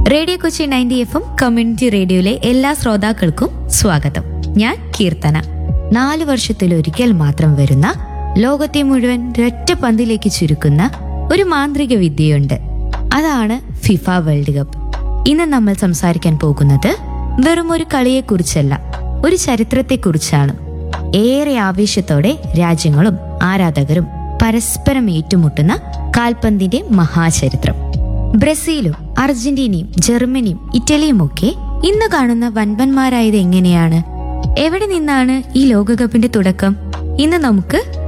radio Kochi ninety F M community റേഡിയോയിലെ എല്ലാ ശ്രോതാക്കൾക്കും സ്വാഗതം ഞാൻ കീർത്തന നാല് വർഷത്തിലൊരിക്കൽ മാത്രം വരുന്ന ലോകത്തെ മുഴുവൻ ഒറ്റ പന്തിലേക്ക് ചുരുക്കുന്ന ഒരു മാന്ത്രിക വിദ്യയുണ്ട് അതാണ് ഫിഫ വേൾഡ് കപ്പ് ഇന്ന് നമ്മൾ സംസാരിക്കാൻ പോകുന്നത് വെറും ഒരു കളിയെക്കുറിച്ചല്ല ഒരു ചരിത്രത്തെക്കുറിച്ചാണ് ഏറെ ആവേശത്തോടെ രാജ്യങ്ങളും ആരാധകരും പരസ്പരം ഏറ്റുമുട്ടുന്ന കാൽപന്തിന്റെ മഹാചരിത്രം ബ്രസീലും അർജന്റീനയും ജർമ്മനിയും ഇറ്റലിയും ഒക്കെ ഇന്ന് കാണുന്ന വൻപന്മാരായത് എങ്ങനെയാണ് എവിടെ നിന്നാണ് ഈ ലോകകപ്പിന്റെ തുടക്കം ഇന്ന് നമുക്ക്